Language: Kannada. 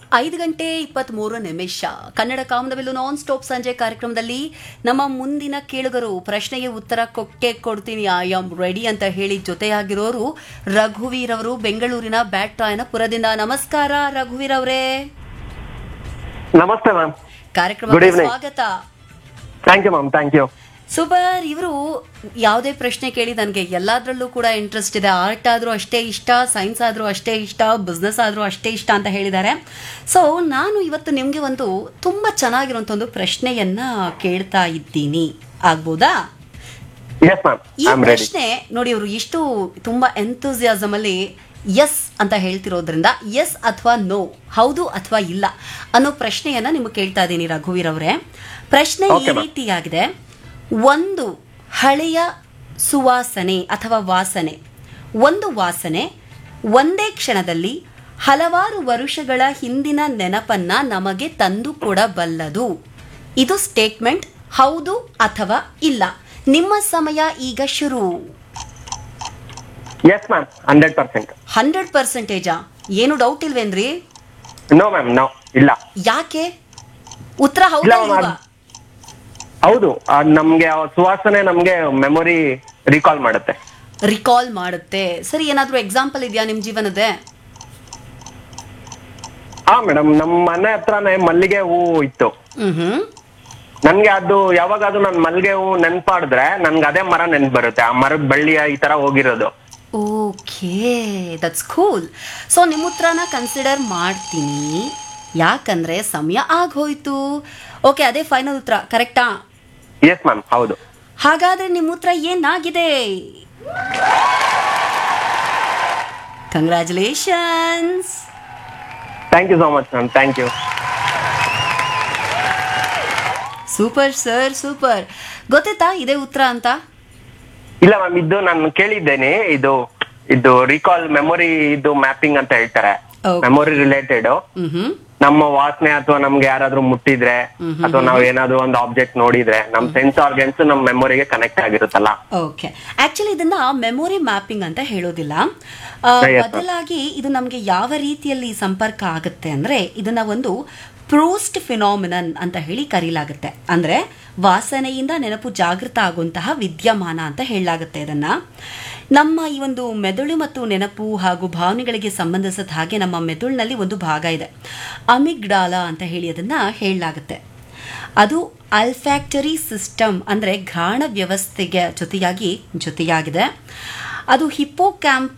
ಐದು ಗಂಟೆ ಇಪ್ಪತ್ಮೂರು ನಿಮಿಷ ಕನ್ನಡ ಕಾಮನಬಿಲ್ಲು ನಾನ್ ಸ್ಟಾಪ್ ಸಂಜೆ ಕಾರ್ಯಕ್ರಮದಲ್ಲಿ ನಮ್ಮ ಮುಂದಿನ ಕೇಳುಗರು ಪ್ರಶ್ನೆಗೆ ಉತ್ತರ ಕೊಟ್ಟೆ ಕೊಡ್ತೀನಿ ಐ ಆಮ್ ರೆಡಿ ಅಂತ ಹೇಳಿ ಜೊತೆಯಾಗಿರೋರು ರಘುವೀರ್ ಅವರು ಬೆಂಗಳೂರಿನ ಬ್ಯಾಟ್ ಟಾಯ್ನ ಪುರದಿಂದ ನಮಸ್ಕಾರ ರಘುವೀರ್ ಅವರೇ ನಮಸ್ತೆ ಮ್ಯಾಮ್ Good ಕಾರ್ಯಕ್ರಮಕ್ಕೆ evening. ಸ್ವಾಗತ thank you ma'am thank you super ಇವರು ಯಾವುದೇ ಪ್ರಶ್ನೆ ಕೇಳಿ ನನಗೆ ಎಲ್ಲದರಲ್ಲೂ ಕೂಡ ಇಂಟ್ರೆಸ್ಟ್ ಇದೆ ಆರ್ಟ್ ಆದರೂ ಅಷ್ಟೇ ಇಷ್ಟ ಸೈನ್ಸ್ ಆದರೂ ಅಷ್ಟೇ ಇಷ್ಟ ಬಿಸ್ನೆಸ್ ಆದರೂ ಅಷ್ಟೇ ಇಷ್ಟ ಅಂತ ಹೇಳಿದ್ದಾರೆ ಸೊ ನಾನು ಇವತ್ತು ನಿಮಗೆ ಒಂದು ತುಂಬ ಚೆನ್ನಾಗಿರುವಂಥ ಒಂದು ಪ್ರಶ್ನೆಯನ್ನ ಕೇಳ್ತಾ ಇದ್ದೀನಿ ಆಗ್ಬೋದಾ ಎಸ್ ಮ್ಯಾಮ್ ಈ ಐ ಆಮ್ ರೆಡಿ ಪ್ರಶ್ನೆ ನೋಡಿ ಇವರು ಇಷ್ಟು ತುಂಬಾ ಎಂತೂಸಿಯಾಸಮ್ ಅಲ್ಲಿ ಎಸ್ ಅಂತ ಹೇಳ್ತಿರೋದ್ರಿಂದ ಎಸ್ ಅಥವಾ ನೋ ಹೌದು ಅಥವಾ ಇಲ್ಲ ಅನ್ನೋ ಪ್ರಶ್ನೆಯನ್ನ ನಿಮಗೆ ಕೇಳ್ತಾ ಇದ್ದೀನಿ ರಘುವೀರ್ ಅವರೇ ಪ್ರಶ್ನೆ ಈ Okay, ma'am. ರೀತಿಯಾಗಿದೆ ಒಂದು ಹಳೆಯ ಸುವಾಸನೆ ಅಥವಾ ವಾಸನೆ ಒಂದು ವಾಸನೆ ಒಂದೇ ಕ್ಷಣದಲ್ಲಿ ಹಲವಾರು ವರುಷಗಳ ಹಿಂದಿನ ನೆನಪನ್ನ ನಮಗೆ ತಂದು ಕೊಡಬಲ್ಲದು ಇದು ಸ್ಟೇಟ್ಮೆಂಟ್ ಹೌದು ಅಥವಾ ಇಲ್ಲ ನಿಮ್ಮ ಸಮಯ ಈಗ ಶುರು yes ma'am hundred percent hundred ಪರ್ಸೆಂಟೇಜಾ ಏನು ಡೌಟ್ ಇಲ್ವೇನ್ರಿ ನೋ ಮ್ಯಾಮ್ ನೋ ಇಲ್ಲ ಯಾಕೆ ಉತ್ತರ ಹೌದಾ ಇಲ್ಲ, ma'am. ಇಲ್ವಾ ಹೌದು ಅದ್ ನಮ್ಗೆ ಆ ಸುವಾಸನೆ ನಮ್ಗೆ ಮೆಮೊರಿ ರೀಕಾಲ್ ಮಾಡುತ್ತೆ ರಿಕಾಲ್ ಮಾಡುತ್ತೆ ಸರಿ ಏನಾದ್ರೂ ಎಕ್ಸಾಂಪಲ್ ಇದೆಯಾ ನಿಮ್ ಜೀವನದೇ ಹಾ ಮೇಡಮ್ ನಮ್ಮ ಮನೆ ಹತ್ರನೇ ಮಲ್ಲಿಗೆ ಹೂವು ಇತ್ತು ಹ್ಮ್ ಹ್ಮ್ ನನ್ಗೆ ಅದು ಯಾವಾಗಾದ್ರೂ ನನ್ ಮಲ್ಲಿಗೆ ಹೂವು ನೆನ್ಪಾಡಿದ್ರೆ ನನ್ಗೆ ಅದೇ ಮರ ನೆನ್ಪು ಬರುತ್ತೆ ಆ ಮರದ ಬಳ್ಳಿಯ ಈ ತರ ಹೋಗಿರೋದು ಓಕೆ ದಟ್ಸ್ ಕೂಲ್ ಸೊ ನಿಮ್ಮ ಉತ್ತರನ ಕನ್ಸಿಡರ್ ಮಾಡ್ತೀನಿ ಯಾಕಂದ್ರೆ ಸಮಯ ಆಗೋಯ್ತು ಓಕೆ ಅದೇ ಫೈನಲ್ ಉತ್ತರ ಕರೆಕ್ಟಾ ಎಸ್ ಮ್ಯಾಮ್ ಹೌದು ಹಾಗಾದ್ರೆ ನಿಮ್ಮ ಉತ್ತರ ಏನಾಗಿದೆ congratulations thank you so much ma'am thank you super sir super ಗೊತ್ತಾಯ್ತಾ ಇದೇ ಉತ್ತರ ಅಂತ ಇಲ್ಲ ಮ್ಯಾಮ್ ಇದು ನಾನು ಕೇಳಿದ್ದೇನೆ ಇದು ಇದು ರೀಕಾಲ್ ಮೆಮೊರಿ ಇದು ಮ್ಯಾಪಿಂಗ್ ಅಂತ ಹೇಳ್ತಾರೆ Okay. Memory related hmm hmm ನಮ್ಮ ವಾಸನೆ ಅಥವಾ ನಮ್ಗೆ ಯಾರಾದ್ರೂ ಮುಟ್ಟಿದ್ರೆ ಅಥವಾ ನಾವ್ ಏನಾದ್ರೂ ಒಂದು ಆಬ್ಜೆಕ್ಟ್ ನೋಡಿದ್ರೆ ನಮ್ ಸೆನ್ಸ್ ಆರ್ಗನ್ಸ್ ನಮ್ ಮೆಮೊರಿಗೆ ಕನೆಕ್ಟ್ ಆಗಿರುತ್ತಲ್ಲ ಓಕೆ ಆಕ್ಚುಲಿ ಇದನ್ನ ಮೆಮೊರಿ ಮ್ಯಾಪಿಂಗ್ ಅಂತ ಹೇಳೋದಿಲ್ಲ ಆ, Yes, ma'am. ಬದಲಾಗಿ ಇದು ನಮಗೆ ಯಾವ ರೀತಿಯಲ್ಲಿ ಸಂಪರ್ಕ ಆಗುತ್ತೆ ಅಂದ್ರೆ ಇದನ್ನ ಒಂದು ಪ್ರೋಸ್ಟ್ ಫಿನಾಮಿನನ್ ಅಂತ ಹೇಳಿ ಕರೀಲಾಗುತ್ತೆ ಅಂದ್ರೆ ವಾಸನೆಯಿಂದ ನೆನಪು ಜಾಗೃತ ಆಗುವಂತಹ ವಿದ್ಯಮಾನ ಅಂತ ಹೇಳಲಾಗುತ್ತೆ ಇದನ್ನ ನಮ್ಮ ಈ ಒಂದು ಮೆದುಳು ಮತ್ತು ನೆನಪು ಹಾಗೂ ಭಾವನೆಗಳಿಗೆ ಸಂಬಂಧಿಸಿದ ಹಾಗೆ ನಮ್ಮ ಮೆದುಳಿನಲ್ಲಿ ಒಂದು ಭಾಗ ಇದೆ ಅಮಿಗ್ಡಾಲ ಅಂತ ಹೇಳಿ ಅದನ್ನ ಹೇಳಲಾಗುತ್ತೆ ಅದು ಅಲ್ಫ್ಯಾಕ್ಟರಿ ಸಿಸ್ಟಮ್ ಅಂದರೆ ಘ್ರಾಣ ವ್ಯವಸ್ಥೆಗೆ ಜೊತೆಯಾಗಿ ಜೊತೆಯಾಗಿದೆ ಅದು ಹಿಪ್ಪೋ